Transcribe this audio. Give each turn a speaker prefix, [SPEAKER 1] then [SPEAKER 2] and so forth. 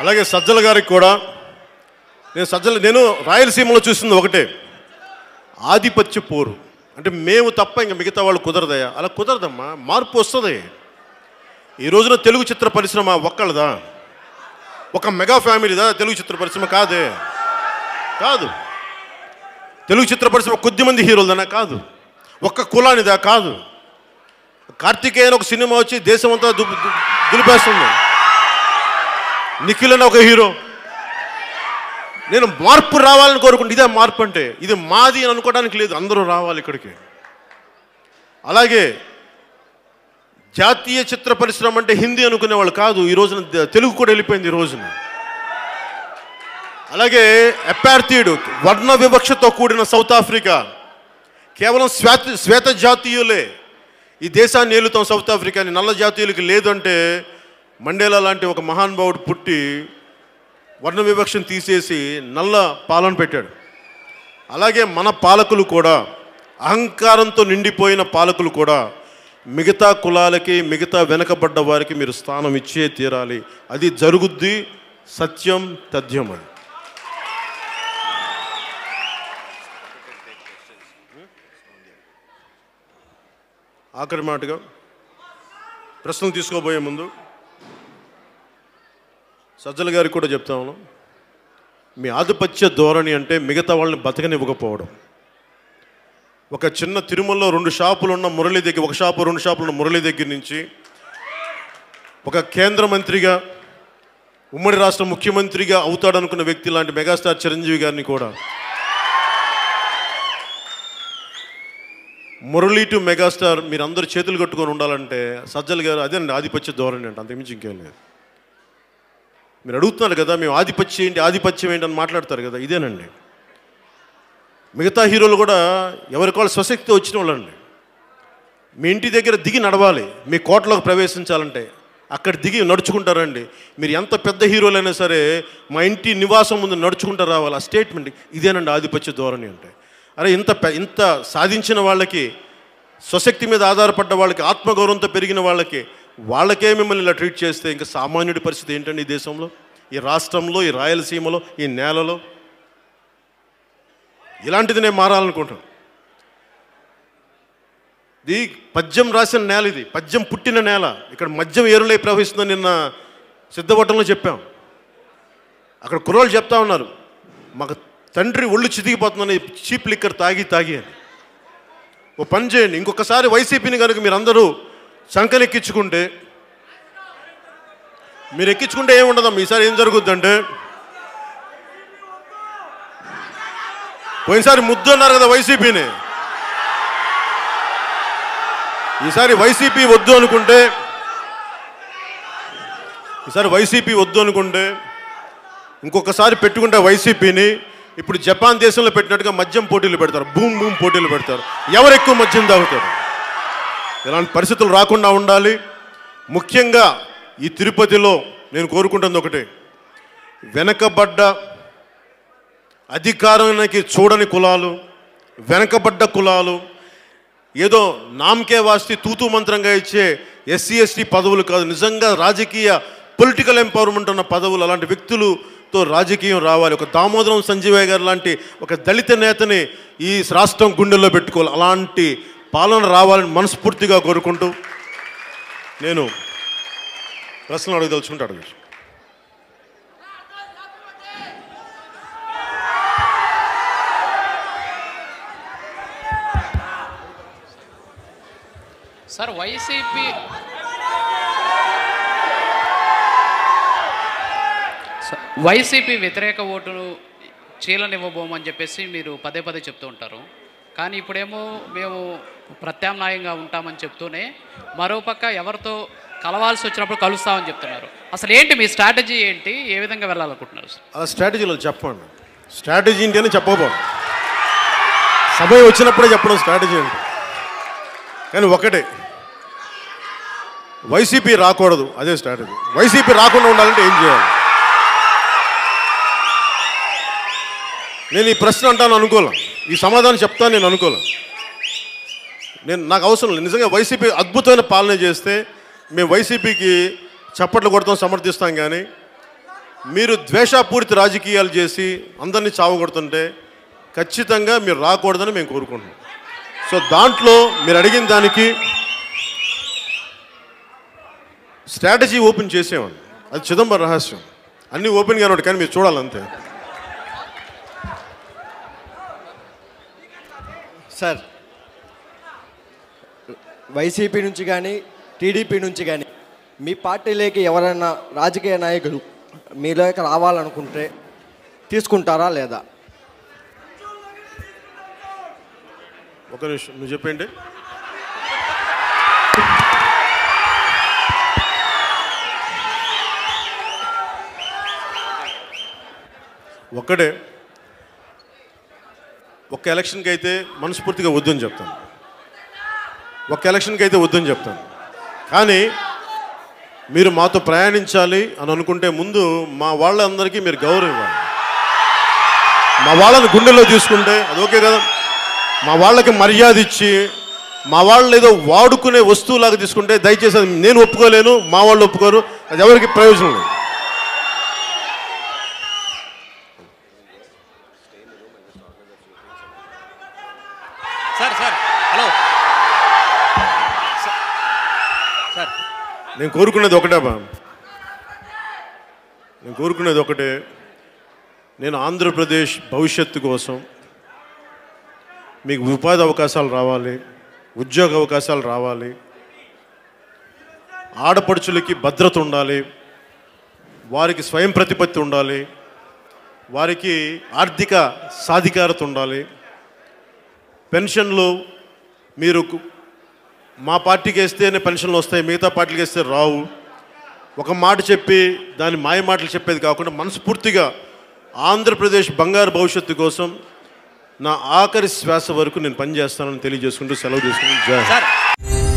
[SPEAKER 1] అలాగే సజ్జల గారికి కూడా నేను సజ్జల నేను రాయలసీమలో చూసింది ఒకటే ఆధిపత్య పోరు అంటే మేము తప్ప ఇంకా మిగతా వాళ్ళు కుదరదయా అలా కుదరదమ్మా మార్పు వస్తుంది ఈ రోజున తెలుగు చిత్ర పరిశ్రమ ఒక్కళ్ళదా ఒక మెగా ఫ్యామిలీదా తెలుగు చిత్ర పరిశ్రమ కాదే కాదు తెలుగు చిత్ర పరిశ్రమ కొద్ది మంది హీరోలదనా కాదు ఒక్క కులానిదా కాదు కార్తికేయన్ ఒక సినిమా వచ్చి దేశం అంతా దు దు- దులిపేస్తుంది నిఖిల్ అని ఒక హీరో నేను మార్పు రావాలని కోరుకుంటే ఇదే మార్పు అంటే ఇది మాది అని అనుకోవడానికి లేదు అందరూ రావాలి ఇక్కడికి అలాగే జాతీయ చిత్ర పరిశ్రమ అంటే హిందీ అనుకునే వాళ్ళు కాదు ఈ రోజున ద- తెలుగు కూడా వెళ్ళిపోయింది ఈ రోజున అలాగే అపార్థీయుడు వర్ణ వివక్షతో కూడిన సౌత్ ఆఫ్రికా కేవలం శ్వేత శ్వేత జాతీయులే ఈ దేశాన్ని ఏలుతాం సౌత్ ఆఫ్రికాని నల్ల జాతీయులకి లేదంటే మండేలా లాంటి ఒక మహానుభావుడు పుట్టి వర్ణ వివక్షను తీసేసి నల్ల పాలన పెట్టాడు అలాగే మన పాలకులు కూడా అహంకారంతో నిండిపోయిన పాలకులు కూడా మిగతా కులాలకి మిగతా వెనకబడ్డ వారికి మీరు స్థానం ఇచ్చే తీరాలి అది జరుగుద్ది సత్యం తథ్యం అది ఆఖరి మాటగా ప్రశ్నలు తీసుకోబోయే ముందు సజ్జల గారికి కూడా చెప్తా ఉన్నాం మీ ఆధిపత్య ధోరణి అంటే మిగతా వాళ్ళని బతకనివ్వకపోవడం ఒక చిన్న తిరుమలలో రెండు షాపులు ఉన్న మురళి దగ్గర ఒక షాపు రెండు షాపులు ఉన్న మురళి దగ్గర నుంచి ఒక కేంద్ర మంత్రిగా ఉమ్మడి రాష్ట్ర ముఖ్యమంత్రిగా అవుతాడనుకున్న వ్యక్తి లాంటి మెగాస్టార్ చిరంజీవి గారిని కూడా మురళీ టు మెగాస్టార్ మీరు అందరు చేతులు కట్టుకొని ఉండాలంటే సజ్జల గారు అదే అండి ఆధిపత్య ధోరణి అంటే అంతకుమించి ఇంకేం లేదు మీరు అడుగుతున్నారు కదా మేము ఆధిపత్యం ఏంటి ఆధిపత్యం ఏంటి అని మాట్లాడతారు కదా ఇదేనండి మిగతా హీరోలు కూడా ఎవరికి వాళ్ళు స్వశక్తి వచ్చిన వాళ్ళండి మీ ఇంటి దగ్గర దిగి నడవాలి మీ కోటలోకి ప్రవేశించాలంటే అక్కడ దిగి నడుచుకుంటారండి మీరు ఎంత పెద్ద హీరోలైనా సరే మా ఇంటి నివాసం ముందు నడుచుకుంటూ రావాలి ఆ స్టేట్మెంట్ ఇదేనండి ఆధిపత్య ధోరణి అంటే అరే ఇంత పె- ఇంత సాధించిన వాళ్ళకి స్వశక్తి మీద ఆధారపడ్డ వాళ్ళకి ఆత్మగౌరవంతో పెరిగిన వాళ్ళకి వాళ్ళకే మిమ్మల్ని ఇలా ట్రీట్ చేస్తే ఇంకా సామాన్యుడి పరిస్థితి ఏంటండి ఈ దేశంలో ఈ రాష్ట్రంలో ఈ రాయలసీమలో ఈ నేలలో ఇలాంటిది నేను మారాలనుకుంటాను ఇది పద్యం రాసిన నేల ఇది పద్యం పుట్టిన నేల ఇక్కడ మద్యం ఏరులై ప్రవహిస్తుందని నిన్న సిద్ధవటంలో చెప్పాం అక్కడ కుర్రోళ్ళు చెప్తా ఉన్నారు మాకు తండ్రి ఒళ్ళు చితికిపోతుందని చీప్ లిక్కర్ తాగి తాగి అని ఓ పని చేయండి ఇంకొకసారి వైసీపీని కనుక మీరు అందరూ సంకనెక్కించుకుంటే మీరు ఎక్కించుకుంటే ఏముండదమ్మా ఈసారి ఏం జరుగుద్దంటే పోయినసారి ముద్దు అన్నారు కదా వైసీపీని ఈసారి వైసీపీ వద్దు అనుకుంటే ఈసారి వైసీపీ వద్దు అనుకుంటే ఇంకొకసారి పెట్టుకుంటే వైసీపీని ఇప్పుడు జపాన్ దేశంలో పెట్టినట్టుగా మద్యం పోటీలు పెడతారు బూమ్ బూమ్ పోటీలు పెడతారు ఎవరు ఎక్కువ మద్యం తాగుతారు ఇలాంటి పరిస్థితులు రాకుండా ఉండాలి ముఖ్యంగా ఈ తిరుపతిలో నేను కోరుకుంటుంది ఒకటే వెనకబడ్డ అధికారానికి చూడని కులాలు వెనకబడ్డ కులాలు ఏదో నామకే వాస్తి తూతూ మంత్రంగా ఇచ్చే ఎస్సీ ఎస్టీ పదవులు కాదు నిజంగా రాజకీయ పొలిటికల్ ఎంపవర్మెంట్ ఉన్న పదవులు అలాంటి వ్యక్తులతో రాజకీయం రావాలి ఒక దామోదరం సంజీవయ్య గారు లాంటి ఒక దళిత నేతని ఈ రాష్ట్రం గుండెల్లో పెట్టుకోవాలి అలాంటి పాలన రావాలని మనస్ఫూర్తిగా కోరుకుంటూ నేను ప్రశ్నలు అడగదలుచుకుంటూ అడగచ్చు
[SPEAKER 2] సార్ వైసీపీ స- వైసీపీ వ్యతిరేక ఓటును చీలనివ్వబోమని చెప్పేసి మీరు పదే పదే చెప్తూ ఉంటారు కానీ ఇప్పుడేమో మేము ప్రత్యామ్నాయంగా ఉంటామని చెప్తూనే మరోపక్క ఎవరితో కలవాల్సి వచ్చినప్పుడు కలుస్తామని చెప్తున్నారు అసలు ఏంటి మీ స్ట్రాటజీ ఏంటి ఏ విధంగా వెళ్ళాలనుకుంటున్నారు సార్
[SPEAKER 1] ఆ స్ట్రాటజీలో చెప్పండి స్ట్రాటజీ ఏంటి అని చెప్పబోదు సమయం వచ్చినప్పుడే చెప్పడం స్ట్రాటజీ అంటే కానీ ఒకటే వైసీపీ రాకూడదు అదే స్ట్రాటజీ వైసీపీ రాకుండా ఉండాలంటే ఏం చేయాలి నేను ఈ ప్రశ్న అంటాను అనుకోలే ఈ సమాధానం చెప్తాను నేను అనుకోలే నేను నాకు అవసరం లేదు నిజంగా వైసీపీ అద్భుతమైన పాలన చేస్తే మేము వైసీపీకి చప్పట్లు కొడతాం సమర్థిస్తాం కానీ మీరు ద్వేషపూరిత రాజకీయాలు చేసి అందరినీ చావగొడుతుంటే ఖచ్చితంగా మీరు రాకూడదని మేము కోరుకుంటున్నాం సో దాంట్లో మీరు అడిగిన దానికి స్ట్రాటజీ ఓపెన్ చేసేవాడిని అది చిదంబరం రహస్యం అన్నీ ఓపెన్గా ఉన్నాయి కానీ మీరు చూడాలంతే
[SPEAKER 3] సార్ వైసీపీ నుంచి కానీ టీడీపీ నుంచి కానీ మీ పార్టీలోకి ఎవరైనా రాజకీయ నాయకులు మీలోకి రావాలనుకుంటే తీసుకుంటారా లేదా
[SPEAKER 1] ఒక నిమిషం నువ్వు చెప్పేంటి ఒక్కడే ఒక్క ఎలక్షన్కి అయితే మనస్ఫూర్తిగా వద్దని చెప్తాను ఒక్క ఎలక్షన్కి అయితే వద్దని చెప్తాను కానీ మీరు మాతో ప్రయాణించాలి అని అనుకుంటే ముందు మా వాళ్ళందరికీ మీరు గౌరవం ఇవ్వాలి మా వాళ్ళని గుండెల్లో తీసుకుంటే అది ఓకే కదా మా వాళ్ళకి మర్యాద ఇచ్చి మా వాళ్ళు ఏదో వాడుకునే వస్తువులాగా తీసుకుంటే దయచేసి అది నేను ఒప్పుకోలేను మా వాళ్ళు ఒప్పుకోరు అది ఎవరికి ప్రయోజనం లేదు
[SPEAKER 4] సార్ సార్ హలో సార్
[SPEAKER 1] నేను కోరుకునేది ఒకటే బా నేను కోరుకునేది ఒకటే నేను ఆంధ్రప్రదేశ్ భవిష్యత్తు కోసం మీకు ఉపాధి అవకాశాలు రావాలి ఉద్యోగ అవకాశాలు రావాలి ఆడపడుచులకి భద్రత ఉండాలి వారికి స్వయం ప్రతిపత్తి ఉండాలి వారికి ఆర్థిక సాధికారత ఉండాలి పెన్షన్లు మీరు కు- మా పార్టీకి వేస్తేనే పెన్షన్లు వస్తాయి మిగతా పార్టీకి వేస్తే రావు ఒక మాట చెప్పి దాని మాయ మాటలు చెప్పేది కాకుండా మనస్ఫూర్తిగా ఆంధ్రప్రదేశ్ బంగారు భవిష్యత్తు కోసం నా ఆఖరి శ్వాస వరకు నేను పనిచేస్తానని తెలియజేసుకుంటూ సెలవు తీసుకుంటూ జై హింద్.
[SPEAKER 4] సార్